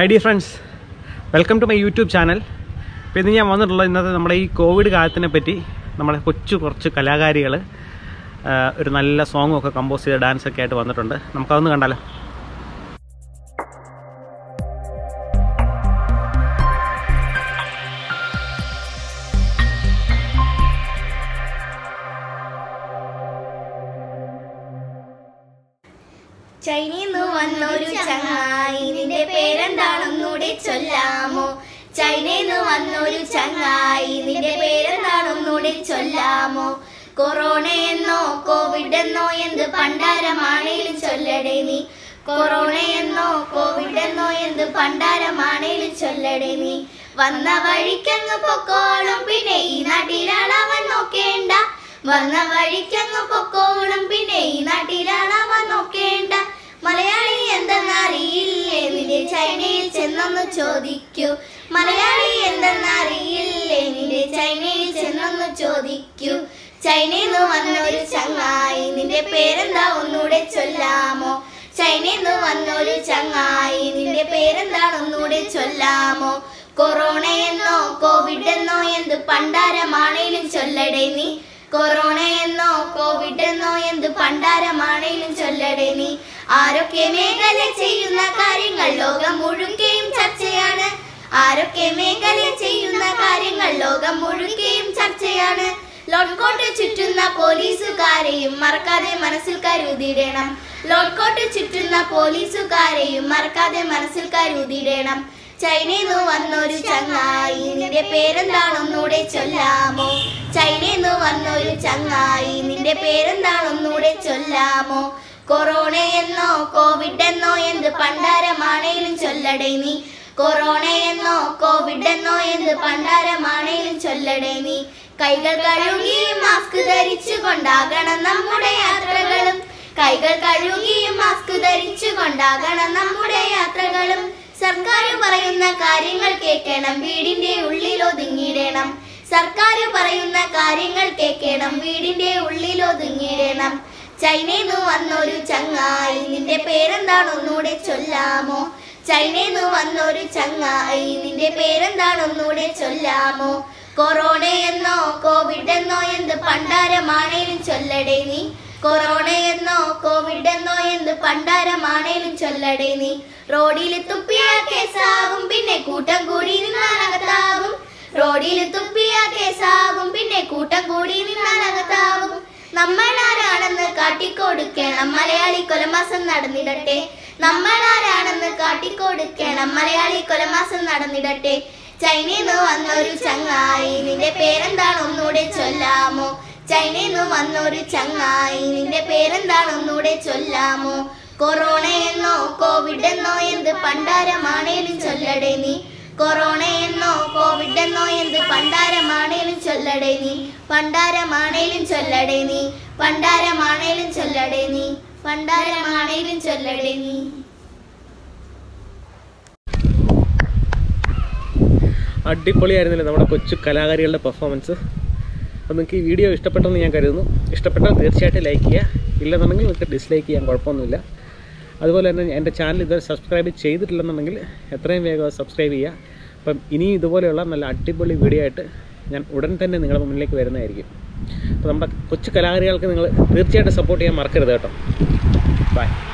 high dear friends welcome to my YouTube channel അപ്പോൾ ഇന്ന് ഞാൻ വന്നിട്ടുള്ളത് ഇന്നത്തെ നമ്മുടെ ഈ കോവിഡ് കാലത്തിനെ പറ്റി നമ്മുടെ കൊച്ചു കുറച്ച് കലാകാരികൾ ഒരു നല്ല സോങ്ങും ഒക്കെ കമ്പോസ് ചെയ്ത ഡാൻസ് ഒക്കെ ആയിട്ട് വന്നിട്ടുണ്ട് നമുക്കതൊന്ന് കണ്ടാലോ ചൈനീന്ന് വന്നൊരു ചങ്ങായി നിന്റെ പേരെന്താണെന്നൂടെ ചൊല്ലാമോ ചൈനയിൽ വന്നൊരു ചങ്ങായി നിന്റെ പേരെന്താണെന്നൂടെ ചൊല്ലാമോ കൊറോണ എന്നോ കോവിഡ് എന്നോ എന്ത് പണ്ടാരമാണേലും ചൊല്ലടേ നീ കൊറോണ എന്നോ കോവിഡ് എന്നോ എന്ത് പണ്ടാരമാണേലും ചൊല്ലടേ നീ വന്ന വഴിക്കങ്ങ് പൊക്കോളും പിന്നെ ഈ നാട്ടിലാണ് അവൻ നോക്കേണ്ട വന്ന വഴിക്കങ്ങ് പൊക്കോളും പിന്നെ ഈ നാട്ടിലാണ് അവൻ നോക്കേണ്ട മലയാളി എന്തെന്നറിയില്ലേ നിന്റെ ചൈനയിൽ ചെന്നൊന്ന് ചോദിക്കൂ മലയാളി എന്തെന്നറിയില്ലേ നിന്റെ ചൈനയിൽ ചെന്നൊന്ന് ചോദിക്കൂ ചൈനയിൽ നിന്ന് വന്നൊരു ചങ്ങായി നിന്റെ പേരെന്താ ഒന്നൂടെ ചൊല്ലാമോ ചൈനയിൽ നിന്ന് വന്നൊരു ചങ്ങായി നിന്റെ പേരെന്താണ് ഒന്നൂടെ ചൊല്ലാമോ കൊറോണ എന്നോ കോവിഡ് എന്നോ എന്ത് പണ്ടാരമാണേലും ചൊല്ലടേ നീ കൊറോണ എന്നോ കോവിഡ് എന്നോ എന്ത് പണ്ടാരമാണേലും ചൊല്ലടേ നീ ആരൊക്കെ മേഖല ചെയ്യുന്ന കാര്യങ്ങൾ ലോകം മുഴുക്കെയും ചർച്ചയാണ് ആരൊക്കെ മേഖല ചെയ്യുന്ന കാര്യങ്ങൾ ലോകം മുഴുക്കെയും ചർച്ചയാണ് ലോഡ്കോട്ട് ചുറ്റുന്ന പോലീസുകാരെയും മറക്കാതെ മനസ്സിൽ കരുതിയിടണം ലോഡ്കോട്ട് ചുറ്റുന്ന പോലീസുകാരെയും മറക്കാതെ മനസ്സിൽ കരുതിയിടണം ചൈനയിൽ നിന്ന് വന്നൊരു ചങ്ങായി നിന്റെ പേരെന്താണെന്നൂടെ ചൊല്ലാമോ ചൈനയിൽ നിന്ന് വന്നൊരു ചങ്ങായി നിന്റെ പേരെന്താണെന്നൂടെ ചൊല്ലാമോ കൊറോണ എന്നോ കോവിഡ് എന്നോ എന്ത് പണ്ടാരമാണേലും ചൊല്ലടേ നീ കൊറോണ എന്നോ കോവിഡ് എന്നോ എന്ത് പണ്ടാരമാണേലും ചൊല്ലടേ നീ കൈകൾ കഴുകി മാസ്ക് ധരിച്ചു കൊണ്ടാകണം നമ്മുടെ യാത്രകളും കൈകൾ കഴുകി മാസ്ക് ധരിച്ചു കൊണ്ടാകണം നമ്മുടെ യാത്രകളും സർക്കാർ പറയുന്ന കാര്യങ്ങൾ കേൾക്കണം വീടിന്റെ ഉള്ളിൽ ഒതുങ്ങിയിടണം സർക്കാർ പറയുന്ന കാര്യങ്ങൾ കേൾക്കണം വീടിന്റെ ഉള്ളിൽ ഒതുങ്ങിയിടണം ചൈനയിൽ നിന്ന് വന്നൊരു ചങ്ങായി നിന്റെ പേരെന്താണ് ഒന്നൂടെ ചൊല്ലാമോ ചൈനയിൽ നിന്ന് വന്നൊരു ചങ്ങായി നിന്റെ പേരെന്താണ് ഒന്നൂടെ ചൊല്ലാമോ കൊറോണ എന്നോ കോവിഡ് എന്നോ എന്ത് പണ്ടാരമാണേലും ചൊല്ലടേ നീ കൊറോണ എന്നോ കോവിഡ് എന്നോ എന്ത് പണ്ടാരമാണേലും ചൊല്ലടേ നീ റോഡിൽ തുപ്പിയ കേസാകും പിന്നെ കൂട്ടം കൂടി നിന്നാലകത്താകും റോഡിൽ തുപ്പിയ കേസാകും പിന്നെ കൂട്ടം കൂടി നിന്നാലകത്താകും നമ്മൾ ആരാണെന്ന് കാട്ടിക്കൊടുക്കണം മലയാളി കൊലമാസം നടന്നിടട്ടെ നമ്മൾ ആരാണെന്ന് കാട്ടിക്കൊടുക്കണം മലയാളി കൊലമാസം നടന്നിടട്ടെ ചൈനയിൽ നിന്ന് വന്നൊരു ചങ്ങായി നിന്റെ പേരെന്താണ് ഒന്നൂടെ ചൊല്ലാമോ ചൈനയിൽ നിന്ന് വന്നൊരു ചങ്ങായി നിന്റെ പേരെന്താണ് ഒന്നൂടെ ചൊല്ലാമോ കൊറോണ എന്നോ കോവിഡ് എന്നോ എന്ത് പണ്ടാരമാണേലും ചൊല്ലടേ നീ കൊറോണ എന്നോ കോവിഡ് എന്നോ എന്ത് പണ്ടാരമാണേലും ചൊല്ലടേ നീ പണ്ടാരമാണേലും ചൊല്ലടേ നീ പണ്ടാരമാണേലും ചൊല്ലടേ നീ പണ്ടാരമാണേലും ചൊല്ലടേ നീ അടിപൊളിയായിരുന്നില്ലേ നമ്മുടെ കൊച്ചു കലാകാരികളുടെ പെർഫോമൻസ് അപ്പോൾ നിങ്ങൾക്ക് ഈ വീഡിയോ ഇഷ്ടപ്പെട്ടെന്ന് ഞാൻ കരുതുന്നു ഇഷ്ടപ്പെട്ടാൽ തീർച്ചയായിട്ടും ലൈക്ക് ചെയ്യുക ഇല്ലെന്നുണ്ടെങ്കിൽ നിങ്ങൾക്ക് ഡിസ്ലൈക്ക് ചെയ്യാൻ കുഴപ്പമൊന്നുമില്ല അതുപോലെ തന്നെ എൻ്റെ ചാനൽ ഇതുവരെ സബ്സ്ക്രൈബ് ചെയ്തിട്ടില്ലെന്നുണ്ടെങ്കിൽ എത്രയും വേഗം സബ്സ്ക്രൈബ് ചെയ്യുക അപ്പം ഇനിയും ഇതുപോലെയുള്ള നല്ല അടിപൊളി വീഡിയോ ആയിട്ട് ഞാൻ ഉടൻ തന്നെ നിങ്ങളുടെ മുന്നിലേക്ക് വരുന്നതായിരിക്കും അപ്പോൾ നമ്മുടെ കൊച്ചു കലാകാരികൾക്ക് നിങ്ങൾ തീർച്ചയായിട്ടും സപ്പോർട്ട് ചെയ്യാൻ മറക്കരുത് കേട്ടോ ബൈ